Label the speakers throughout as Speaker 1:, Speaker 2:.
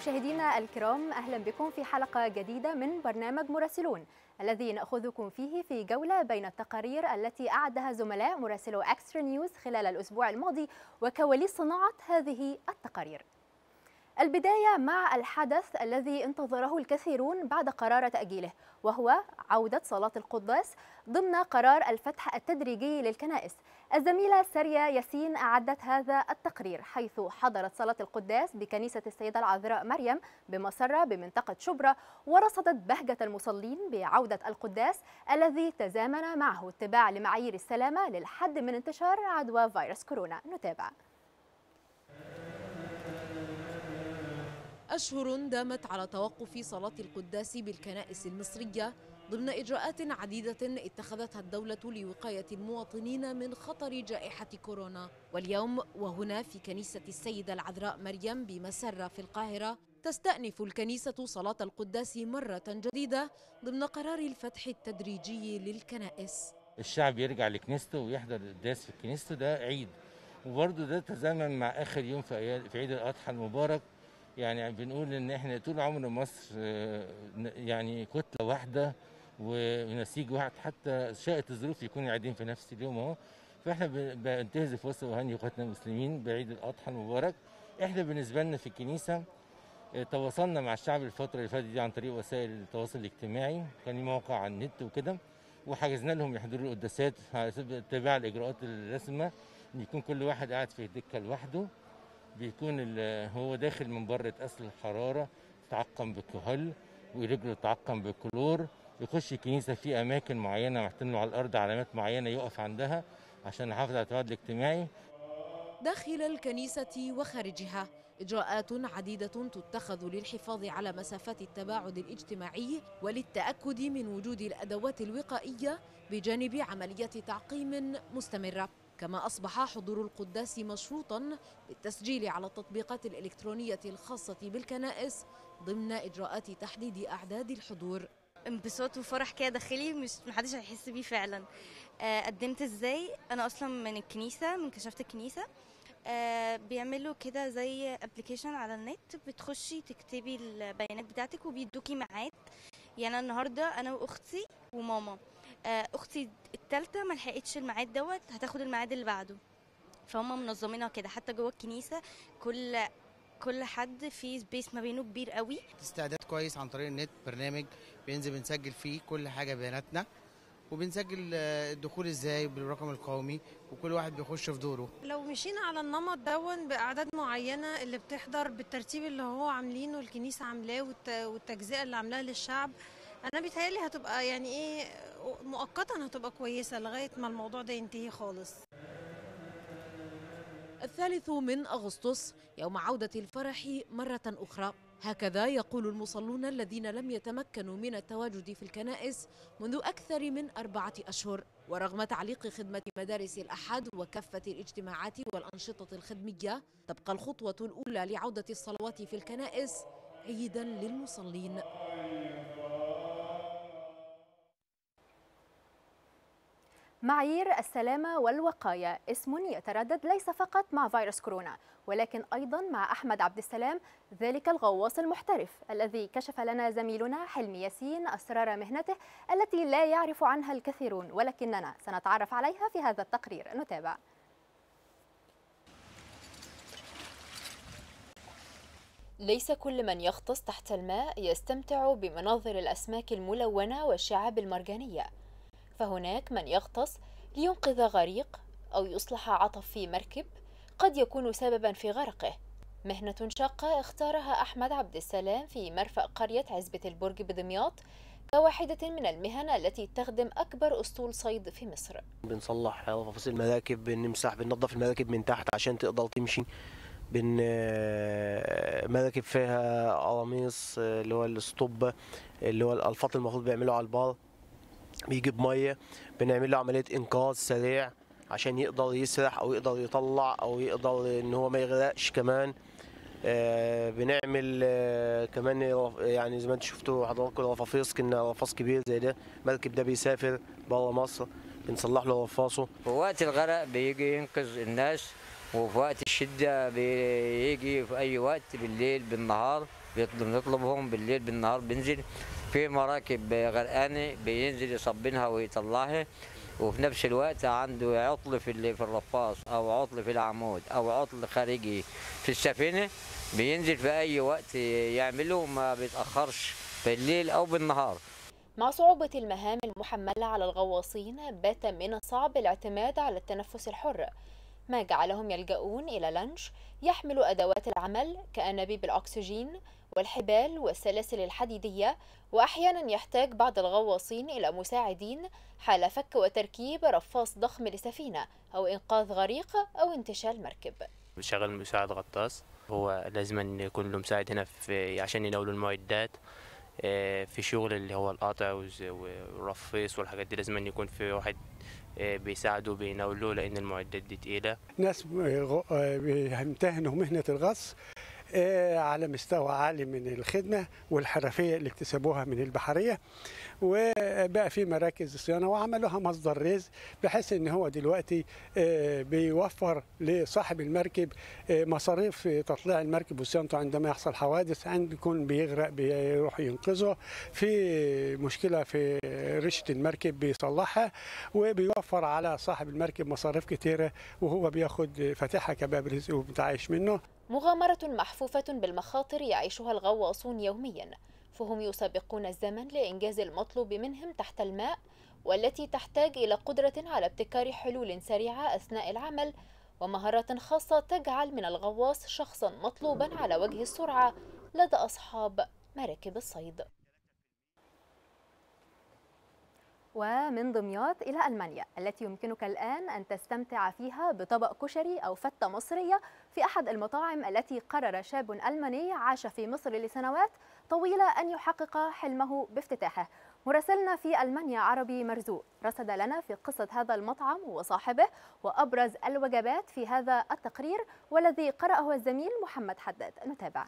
Speaker 1: مشاهدينا الكرام اهلا بكم في حلقه جديده من برنامج مراسلون الذي ناخذكم فيه في جوله بين التقارير التي اعدها زملاء مراسلو اكسترا نيوز خلال الاسبوع الماضي وكواليس صناعه هذه التقارير. البدايه مع الحدث الذي انتظره الكثيرون بعد قرار تاجيله وهو عوده صلاه القداس ضمن قرار الفتح التدريجي للكنائس. الزميله ساريه ياسين اعدت هذا التقرير حيث حضرت صلاه القداس بكنيسه السيده العذراء مريم بمسره بمنطقه شبرا ورصدت بهجه المصلين بعوده القداس الذي تزامن معه اتباع لمعايير السلامه للحد من انتشار عدوى فيروس كورونا نتابع
Speaker 2: أشهر دامت على توقف صلاة القداس بالكنائس المصرية ضمن إجراءات عديدة اتخذتها الدولة لوقاية المواطنين من خطر جائحة كورونا واليوم وهنا في كنيسة السيدة العذراء مريم بمسرة في القاهرة تستأنف الكنيسة صلاة القداس مرة جديدة ضمن قرار الفتح التدريجي للكنائس
Speaker 3: الشعب يرجع لكنيسته ويحضر القداس في كنيسته ده عيد وبرضه ده تزامن مع آخر يوم في عيد الأضحى المبارك يعني بنقول ان احنا طول عمر مصر يعني كتله واحده ونسيج واحد حتى شاءت الظروف يكونوا قاعدين في نفس اليوم اهو فاحنا بنتهز فرصه وهني اخواتنا المسلمين بعيد الاضحى المبارك احنا بالنسبه لنا في الكنيسه تواصلنا مع الشعب الفتره اللي فاتت دي عن طريق وسائل التواصل الاجتماعي كان لي موقع على النت وكده وحجزنا لهم يحضروا القداسات على اتباع الاجراءات اللازمه ان يكون كل واحد قاعد في دكه لوحده بيكون هو داخل من بره تقاس الحراره تعقم بالكحول ورجله تعقم بالكلور يخش الكنيسه في اماكن معينه محتمل على الارض علامات معينه يقف عندها عشان يحافظ على التباعد الاجتماعي
Speaker 2: داخل الكنيسة وخارجها إجراءات عديدة تتخذ للحفاظ على مسافات التباعد الاجتماعي وللتأكد من وجود الأدوات الوقائية بجانب عملية تعقيم مستمرة كما أصبح حضور القداس مشروطا بالتسجيل على التطبيقات الإلكترونية الخاصة بالكنائس ضمن إجراءات تحديد أعداد الحضور
Speaker 4: انبساط وفرح كده داخلي مش محدش هيحس بيه فعلا آه قدمت ازاي انا اصلا من الكنيسه من كشافه الكنيسه آه بيعملوا كده زي ابلكيشن على النت بتخشي تكتبي البيانات بتاعتك وبيدوكي ميعاد يعني النهارده انا واختي وماما آه اختي التالتة ما لحقتش الميعاد دوت هتاخد الميعاد اللي بعده فهم منظمينها كده حتى جوه الكنيسه كل كل حد في سبيس ما بينه كبير قوي
Speaker 5: استعداد كويس عن طريق النت برنامج بينزل بنسجل فيه كل حاجه بياناتنا وبنسجل الدخول ازاي بالرقم القومي وكل واحد بيخش في دوره
Speaker 6: لو مشينا على النمط دون باعداد معينه اللي بتحضر بالترتيب اللي هو عاملينه الكنيسه عاملاه والتجزئه اللي عاملاها للشعب انا بيتهيألي هتبقى يعني ايه مؤقتا هتبقى كويسه لغايه ما الموضوع ده ينتهي خالص
Speaker 2: الثالث من أغسطس يوم عودة الفرح مرة أخرى هكذا يقول المصلون الذين لم يتمكنوا من التواجد في الكنائس منذ أكثر من أربعة أشهر ورغم تعليق خدمة مدارس الأحد وكافة الاجتماعات والأنشطة الخدمية تبقى الخطوة الأولى لعودة الصلوات في الكنائس عيدا للمصلين
Speaker 1: معايير السلامة والوقاية اسم يتردد ليس فقط مع فيروس كورونا ولكن أيضا مع أحمد عبد السلام ذلك الغواص المحترف الذي كشف لنا زميلنا حلمي ياسين أسرار مهنته التي لا يعرف عنها الكثيرون ولكننا سنتعرف عليها في هذا التقرير نتابع ليس كل من يغطس تحت الماء يستمتع بمناظر الأسماك الملونة والشعاب المرجانية فهناك من يغطس لينقذ غريق أو يصلح عطف في مركب قد يكون سببا في غرقه مهنة شاقة اختارها أحمد عبد السلام في مرفأ قرية عزبة البرج بدمياط كواحدة من المهن التي تخدم أكبر أسطول صيد في مصر
Speaker 7: بنصلح رفاص المراكب بنمسح بننظف المراكب من تحت عشان تقدر تمشي بن مراكب فيها قراميص اللي هو الاسطوبة اللي هو الألفاط المفروض بيعملوا على البار بيجيب ميه بنعمل له عمليه انقاذ سريع عشان يقدر يسرح او يقدر يطلع او يقدر ان هو ما يغرقش كمان آه بنعمل آه كمان يعني زي ما انتم شفتوا حضراتكم الرفافيص كنا رفاص كبير زي ده المركب ده بيسافر بره مصر بنصلح له رفاصه
Speaker 8: في وقت الغرق بيجي ينقذ الناس وفي وقت الشده بيجي في اي وقت بالليل بالنهار بيطلب نطلبهم بالليل بالنهار بنزل في مراكب غرقانه بينزل يصبنها ويطلعها وفي نفس الوقت عنده عطل في ال- في الرفاص او عطل في العمود او عطل خارجي في السفينه بينزل في اي وقت يعمله ما بيتاخرش بالليل او بالنهار
Speaker 9: مع صعوبة المهام المحملة على الغواصين بات من الصعب الاعتماد على التنفس الحر ما جعلهم يلجؤون إلى لانش يحمل أدوات العمل كأنابيب الأكسجين والحبال والسلاسل الحديدية وأحيانا يحتاج بعض الغواصين إلى مساعدين حال فك وتركيب رفاص ضخم لسفينة أو إنقاذ غريق أو انتشال مركب
Speaker 10: بشغل مساعد غطاس هو لازم أن يكون له مساعد هنا في عشان يناولوا المعدات آه، في شغل اللي هو القاطع والز- والرفيص والحاجات دي لازم أن يكون في واحد آه، بيساعده بيناوله لأن المعدات دي تقيلة
Speaker 11: ناس غ- آه، بيمتهنوا مهنة الغطس آه، على مستوى عالي من الخدمة والحرفية اللي اكتسبوها من البحرية وبقى في مراكز صيانة وعملوها مصدر رزق بحيث ان هو دلوقتي آه، بيوفر لصاحب المركب آه، مصاريف تطليع المركب وصيانته عندما يحصل حوادث عند يكون بيغرق بيروح ينقذه في مشكلة في رشة المركب بيصلحها وبيوفر على صاحب المركب مصاريف كتيرة وهو بياخد فاتحة كباب رزق وبتعايش منه
Speaker 9: مغامرة محفوفة بالمخاطر يعيشها الغواصون يوميا فهم يسابقون الزمن لإنجاز المطلوب منهم تحت الماء والتي تحتاج إلى قدرة على ابتكار حلول سريعة أثناء العمل ومهارات خاصة تجعل من الغواص شخصا مطلوبا على وجه السرعة لدى أصحاب مراكب الصيد
Speaker 1: ومن دمياط إلى ألمانيا التي يمكنك الآن أن تستمتع فيها بطبق كشري أو فتة مصرية في أحد المطاعم التي قرر شاب ألماني عاش في مصر لسنوات طويلة أن يحقق حلمه بافتتاحه مراسلنا في ألمانيا عربي مرزوق رصد لنا في قصة هذا المطعم وصاحبه وأبرز الوجبات في هذا التقرير والذي قرأه الزميل محمد حداد نتابع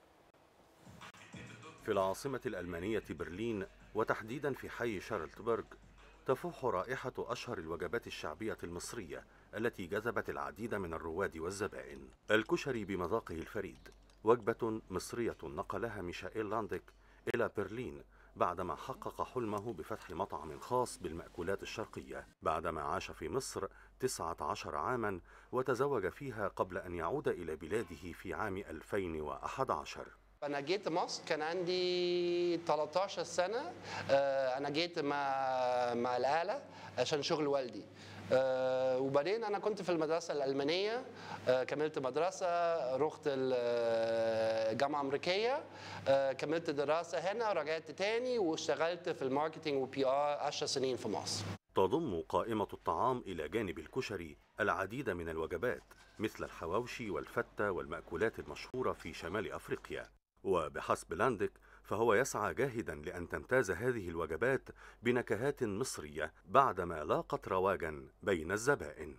Speaker 12: في العاصمة الألمانية برلين وتحديدا في حي شارلتبرغ تفوح رائحة أشهر الوجبات الشعبية المصرية التي جذبت العديد من الرواد والزبائن الكشري بمذاقه الفريد وجبة مصرية نقلها ميشائيل لانديك إلى برلين بعدما حقق حلمه بفتح مطعم خاص بالمأكولات الشرقية بعدما عاش في مصر 19 عاما وتزوج فيها قبل أن يعود إلى بلاده في عام 2011
Speaker 13: أنا جيت مصر كان عندي 13 سنة آه، أنا جيت مع مع الآلة عشان شغل والدي آه، وبعدين أنا كنت في المدرسة الألمانية آه، كملت مدرسة رحت الجامعة الأمريكية آه، كملت دراسة هنا رجعت تاني واشتغلت في الماركتينج وبي آر 10 سنين في مصر
Speaker 12: تضم قائمة الطعام إلى جانب الكشري العديد من الوجبات مثل الحواوشي والفتة والمأكولات المشهورة في شمال أفريقيا وبحسب لاندك فهو يسعى جاهدا لأن تمتاز هذه الوجبات بنكهات مصرية بعدما لاقت رواجا بين الزبائن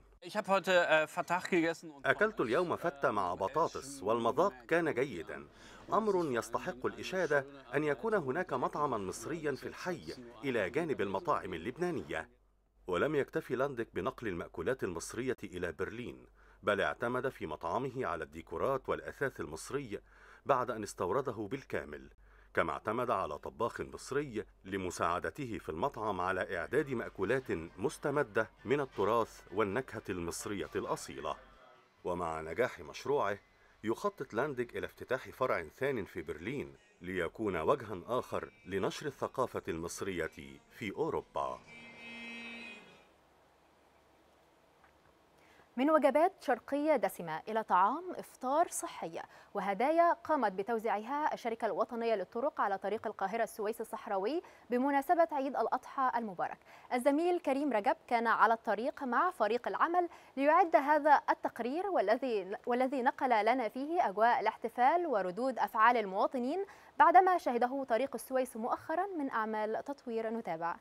Speaker 12: أكلت اليوم فتة مع بطاطس والمذاق كان جيدا أمر يستحق الإشادة أن يكون هناك مطعما مصريا في الحي إلى جانب المطاعم اللبنانية ولم يكتفي لاندك بنقل المأكولات المصرية إلى برلين بل اعتمد في مطعمه على الديكورات والأثاث المصري بعد أن استورده بالكامل كما اعتمد على طباخ مصري لمساعدته في المطعم على إعداد مأكولات مستمدة من التراث والنكهة المصرية الأصيلة ومع نجاح مشروعه يخطط لاندك إلى افتتاح فرع ثان في برلين ليكون وجها آخر لنشر الثقافة المصرية في أوروبا
Speaker 1: من وجبات شرقية دسمة إلى طعام إفطار صحية وهدايا قامت بتوزيعها الشركة الوطنية للطرق على طريق القاهرة السويس الصحراوي بمناسبة عيد الأضحى المبارك الزميل كريم رجب كان على الطريق مع فريق العمل ليعد هذا التقرير والذي والذي نقل لنا فيه أجواء الاحتفال وردود أفعال المواطنين بعدما شهده طريق السويس مؤخرا من أعمال تطوير نتابع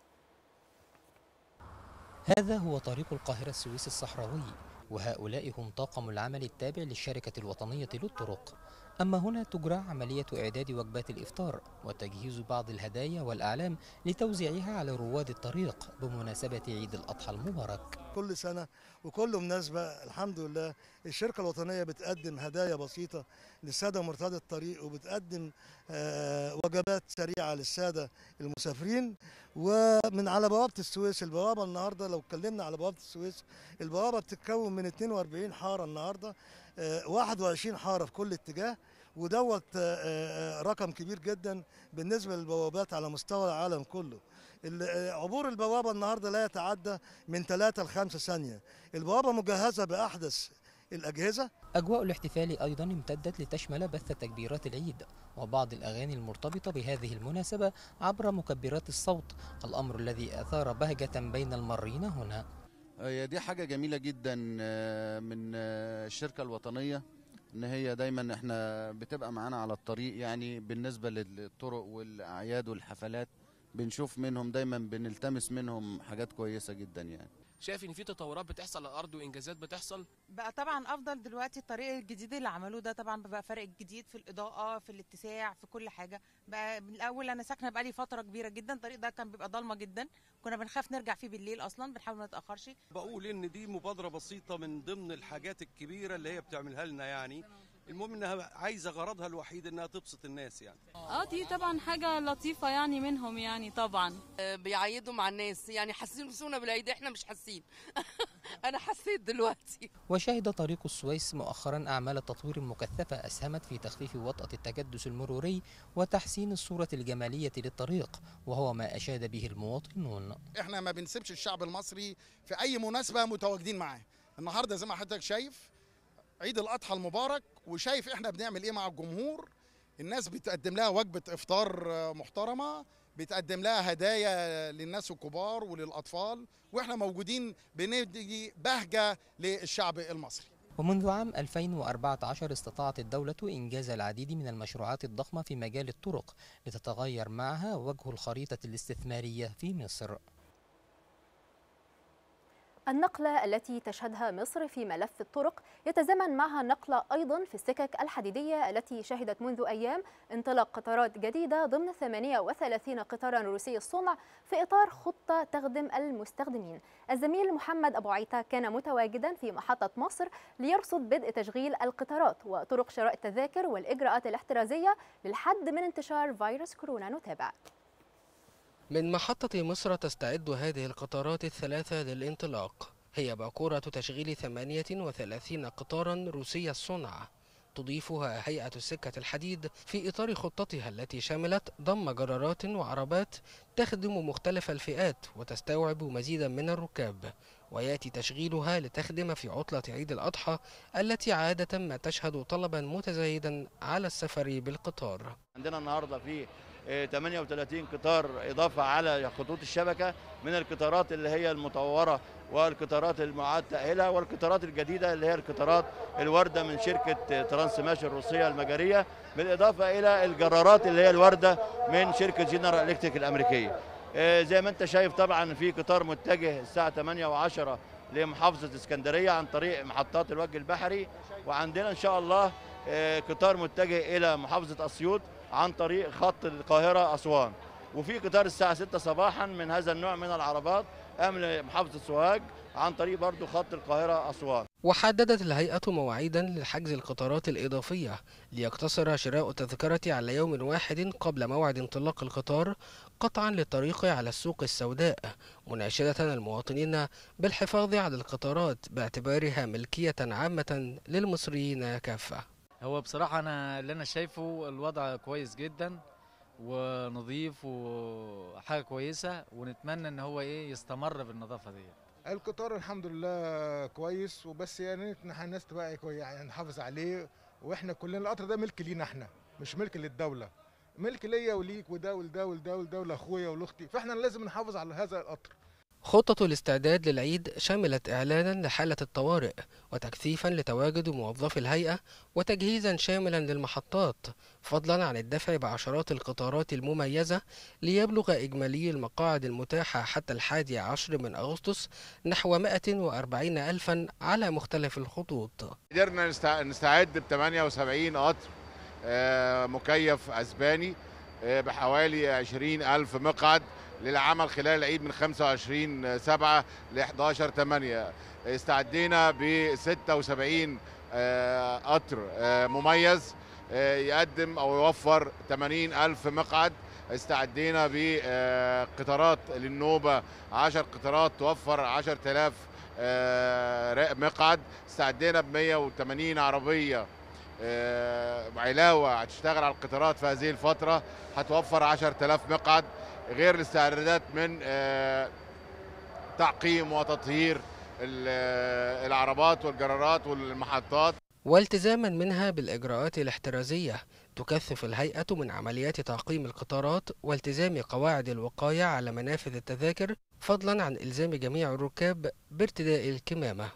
Speaker 14: هذا هو طريق القاهرة السويس الصحراوي وهؤلاء هم طاقم العمل التابع للشركة الوطنية للطرق أما هنا تجرى عملية إعداد وجبات الإفطار وتجهيز بعض الهدايا والأعلام لتوزيعها على رواد الطريق بمناسبة عيد الأضحى المبارك
Speaker 15: كل سنة وكل مناسبة الحمد لله الشركة الوطنية بتقدم هدايا بسيطة للسادة مرتاد الطريق وبتقدم آه، وجبات سريعة للسادة المسافرين ومن على بوابة السويس البوابة النهاردة لو اتكلمنا على بوابة السويس البوابة بتتكون من 42 حارة النهاردة آه، 21 حارة في كل اتجاه ودوت آه، آه، رقم كبير جدا بالنسبة للبوابات على مستوى العالم كله ال- آه، عبور البوابة النهاردة لا يتعدى من 3 ل 5 ثانية البوابة مجهزة بأحدث الأجهزة
Speaker 14: أجواء الاحتفال أيضا امتدت لتشمل بث تكبيرات العيد وبعض الأغاني المرتبطة بهذه المناسبة عبر مكبرات الصوت الأمر الذي أثار بهجة بين المارين هنا
Speaker 16: هي دي حاجة جميلة جدا آه، من آه، الشركة الوطنية ان هي دايما احنا بتبقى معانا على الطريق يعني بالنسبة للطرق والاعياد والحفلات بنشوف منهم دايما بنلتمس منهم حاجات كويسة جدا يعني
Speaker 17: شايف ان في تطورات بتحصل على الارض وانجازات بتحصل
Speaker 18: بقى طبعا افضل دلوقتي الطريق الجديد اللي عملوه ده طبعا بقى فرق جديد في الاضاءه في الاتساع في كل حاجه بقى من الاول انا ساكنه بقالي فتره كبيره جدا الطريق ده كان بيبقى ضلمه جدا كنا بنخاف نرجع فيه بالليل اصلا بنحاول ما نتاخرش
Speaker 19: بقول ان دي مبادره بسيطه من ضمن الحاجات الكبيره اللي هي بتعملها لنا يعني المهم انها عايزه غرضها الوحيد انها تبسط الناس يعني
Speaker 20: اه دي طبعا حاجة لطيفة يعني منهم يعني طبعا
Speaker 21: بيعيدوا مع الناس يعني حسسونا بالعيد احنا مش حاسين انا حسيت دلوقتي
Speaker 14: وشهد طريق السويس مؤخرا أعمال تطوير مكثفة أسهمت في تخفيف وطأة التكدس المروري وتحسين الصورة الجمالية للطريق وهو ما أشاد به المواطنون
Speaker 22: احنا ما بنسيبش الشعب المصري في اي مناسبه متواجدين معاه النهارده زي ما حضرتك شايف عيد الاضحى المبارك وشايف احنا بنعمل ايه مع الجمهور الناس بتقدم لها وجبه افطار آه، محترمه بتقدم لها هدايا للناس الكبار وللاطفال واحنا موجودين بندي بهجه للشعب المصري
Speaker 14: ومنذ عام 2014 استطاعت الدولة إنجاز العديد من المشروعات الضخمة في مجال الطرق لتتغير معها وجه الخريطة الاستثمارية في مصر
Speaker 1: النقلة التي تشهدها مصر في ملف الطرق يتزامن معها نقلة أيضا في السكك الحديدية التي شهدت منذ أيام انطلاق قطارات جديدة ضمن 38 قطارا روسي الصنع في إطار خطة تخدم المستخدمين الزميل محمد أبو عيطة كان متواجدا في محطة مصر ليرصد بدء تشغيل القطارات وطرق شراء التذاكر والإجراءات الاحترازية للحد من انتشار فيروس كورونا نتابع
Speaker 23: من محطة مصر تستعد هذه القطارات الثلاثة للانطلاق هي باكورة تشغيل 38 قطارا روسية الصنع تضيفها هيئة السكة الحديد في إطار خطتها التي شملت ضم جرارات وعربات تخدم مختلف الفئات وتستوعب مزيدا من الركاب ويأتي تشغيلها لتخدم في عطلة عيد الأضحى التي عادة ما تشهد طلبا متزايدا على السفر بالقطار
Speaker 24: عندنا النهارده في آه، 38 قطار اضافه على خطوط الشبكه من القطارات اللي هي المطوره والقطارات المعاد تاهيلها والقطارات الجديده اللي هي القطارات الوارده من شركه آه، ترانس ماشي الروسيه المجريه بالاضافه الى الجرارات اللي هي الوارده من شركه جنرال الكتريك الامريكيه. آه، زي ما انت شايف طبعا في قطار متجه الساعه 8 و10 لمحافظه اسكندريه عن طريق محطات الوجه البحري وعندنا ان شاء الله آه، قطار متجه الى محافظه اسيوط عن طريق خط القاهره اسوان وفي قطار الساعه 6 صباحا من هذا النوع من العربات امن محافظه سوهاج عن طريق برضو خط القاهره اسوان
Speaker 23: وحددت الهيئة مواعيدا لحجز القطارات الإضافية ليقتصر شراء التذكرة على يوم واحد قبل موعد انطلاق القطار قطعا للطريق على السوق السوداء مناشدة المواطنين بالحفاظ على القطارات باعتبارها ملكية عامة للمصريين كافة
Speaker 25: هو بصراحة أنا اللي أنا شايفه الوضع كويس جدا ونظيف وحاجة كويسة ونتمنى إن هو إيه يستمر بالنظافة دي
Speaker 26: القطار الحمد لله كويس وبس يعني إن إحنا الناس تبقى كوي- يعني نحافظ عليه واحنا كلنا القطر ده ملك لينا احنا مش ملك للدوله ملك ليا وليك وده ولده ولده ولده ولاخويا ولاختي فاحنا لازم نحافظ على هذا القطر
Speaker 23: خطة الاستعداد للعيد شملت إعلانا لحالة الطوارئ وتكثيفا لتواجد موظفي الهيئة وتجهيزا شاملا للمحطات فضلا عن الدفع بعشرات القطارات المميزة ليبلغ إجمالي المقاعد المتاحة حتى الحادي عشر من أغسطس نحو 140 ألفا على مختلف الخطوط
Speaker 27: قدرنا نستع- نستعد ب 78 قطر
Speaker 2: آه، مكيف اسباني آه، بحوالي 20 الف مقعد للعمل خلال العيد من 25 7 ل 11 8 استعدينا ب 76 آه، قطر آه، مميز آه، يقدم او يوفر 80 الف مقعد استعدينا بقطارات للنوبه 10 قطارات توفر 10000 آه، مقعد استعدينا ب 180 عربيه آه، علاوه هتشتغل على القطارات في هذه الفتره هتوفر 10000 مقعد غير الاستعدادات من آه، تعقيم وتطهير ال- آه، العربات والجرارات والمحطات
Speaker 23: والتزاما منها بالإجراءات الاحترازية تكثف الهيئة من عمليات تعقيم القطارات والتزام قواعد الوقاية على منافذ التذاكر فضلا عن إلزام جميع الركاب بارتداء الكمامة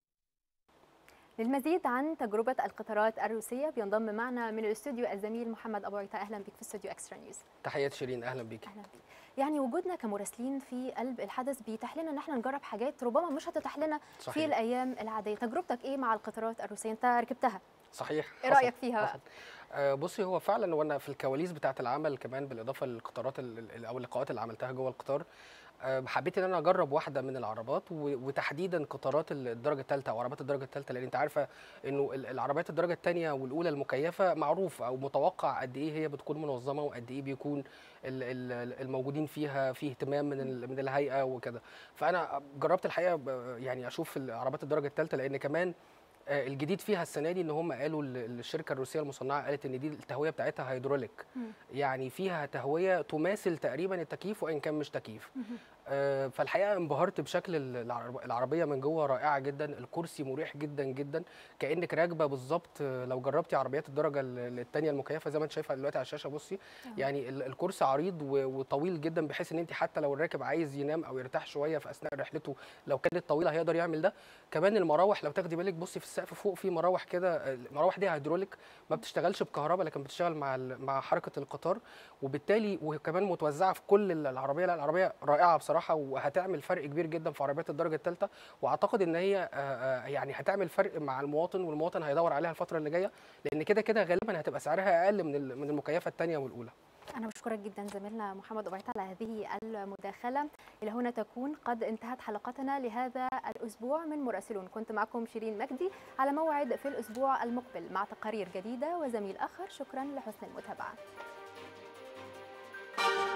Speaker 1: للمزيد عن تجربة القطارات الروسية بينضم معنا من الاستوديو الزميل محمد أبو عيطة أهلا بك في استوديو أكسترا نيوز
Speaker 23: تحيات شيرين أهلا بيك
Speaker 1: أهلا بك يعني وجودنا كمراسلين في قلب الحدث بيتيح لنا ان احنا نجرب حاجات ربما مش هتتاح لنا
Speaker 23: صحيح.
Speaker 1: في الايام العاديه تجربتك ايه مع القطارات الروسيه انت ركبتها
Speaker 23: صحيح
Speaker 1: ايه
Speaker 23: حصل،
Speaker 1: رايك فيها
Speaker 23: حصل.
Speaker 1: بقى
Speaker 23: آه، بصي هو فعلا وانا في الكواليس بتاعه العمل كمان بالاضافه للقطارات ال- ال- او اللقاءات اللي عملتها جوه القطار آه، حبيت ان انا اجرب واحده من العربات و- وتحديدا قطارات ال- الدرجه الثالثه او عربات الدرجه الثالثه لان انت عارفه انه ال- العربيات الدرجه الثانيه والاولى المكيفه معروف او متوقع قد ايه هي بتكون منظمه وقد ايه بيكون ال- ال- الموجودين فيها فيه اهتمام من ال- من الهيئه وكده فانا جربت الحقيقه ب- يعني اشوف العربات الدرجه الثالثه لان كمان آه، الجديد فيها السنه دي ان هم قالوا ال- الشركه الروسيه المصنعه قالت ان دي التهويه بتاعتها هيدروليك يعني فيها تهويه تماثل تقريبا التكييف وان كان مش تكييف آه، فالحقيقه انبهرت بشكل ال- العرب- العربيه من جوه رائعه جدا الكرسي مريح جدا جدا كانك راكبه بالظبط آه، لو جربتي عربيات الدرجه الثانيه المكيفه زي ما انت شايفه دلوقتي على الشاشه بصي يعني ال- الكرسي عريض و- وطويل جدا بحيث ان انت حتى لو الراكب عايز ينام او يرتاح شويه في اثناء رحلته لو كانت طويله هيقدر يعمل ده كمان المراوح لو تاخدي بالك بصي في السقف فوق في مراوح كده المراوح دي هيدروليك ما بتشتغلش بكهرباء لكن بتشتغل مع ال- مع حركه القطار وبالتالي وكمان متوزعه في كل ال- العربيه لا العربيه رائعه بصراحه وهتعمل فرق كبير جدا في عربيات الدرجه الثالثه واعتقد ان هي آه، آه، يعني هتعمل فرق مع المواطن والمواطن هيدور عليها الفتره اللي جايه لان كده كده غالبا هتبقى سعرها اقل من ال- من المكيفه الثانيه والاولى
Speaker 1: أنا بشكرك جدا زميلنا محمد أبو عيطة على هذه المداخلة إلى هنا تكون قد انتهت حلقتنا لهذا الأسبوع من مراسلون كنت معكم شيرين مجدي على موعد في الأسبوع المقبل مع تقارير جديدة وزميل آخر شكرا لحسن المتابعة